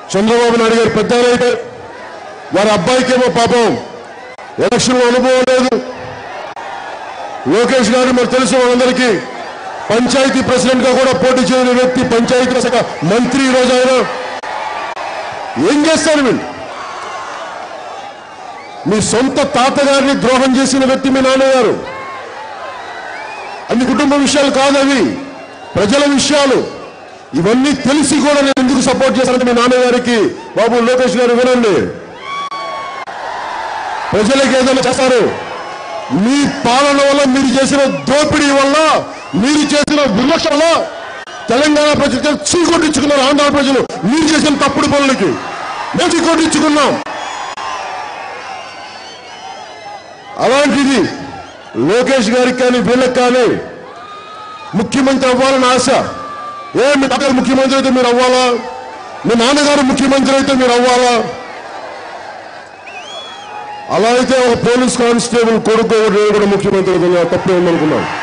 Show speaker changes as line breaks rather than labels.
చంద్రబాబు నాయుడు గారు పెద్ద అయితే వారి అబ్బాయికేమో పాపం ఎలక్షన్ అనుభవం లేదు లోకేష్ గారు మరి తెలుసు మనందరికీ పంచాయతీ ప్రెసిడెంట్ గా కూడా పోటీ చేయని వ్యక్తి పంచాయతీ శాఖ మంత్రి ఈ రోజు ఆయన ఏం చేస్తారు వీళ్ళు మీ సొంత తాతగారిని ద్రోహం చేసిన వ్యక్తి మీ నాన్నగారు అన్ని కుటుంబ విషయాలు కాదు అవి ప్రజల విషయాలు ఇవన్నీ తెలిసి కూడా నేను ఎందుకు సపోర్ట్ చేశానంటే మీ నాన్నగారికి బాబు లోకేష్ గారు వినండి ప్రజలకు ఏదైనా చేస్తారు మీ పాలన వల్ల మీరు చేసిన దోపిడీ వల్ల మీరు చేసిన విమర్శ వల్ల తెలంగాణ ప్రజలు చీకొట్టించుకున్నారు ఆంధ్ర ప్రజలు మీరు చేసిన తప్పుడు పనులకి మేము చీకొట్టించుకున్నాం అలాంటిది లోకేష్ గారికి కానీ వీళ్ళకి కానీ ముఖ్యమంత్రి అవ్వాలని ఆశ ఏ మీ తాతగారు ముఖ్యమంత్రి అయితే మీరు అవ్వాలా మీ నాన్నగారు ముఖ్యమంత్రి అయితే మీరు అవ్వాలా అలా అయితే ఒక పోలీస్ కానిస్టేబుల్ కొడుకు ఒకటి నేను కూడా ముఖ్యమంత్రి అవుతున్నా తప్పే ఉందనుకున్నాను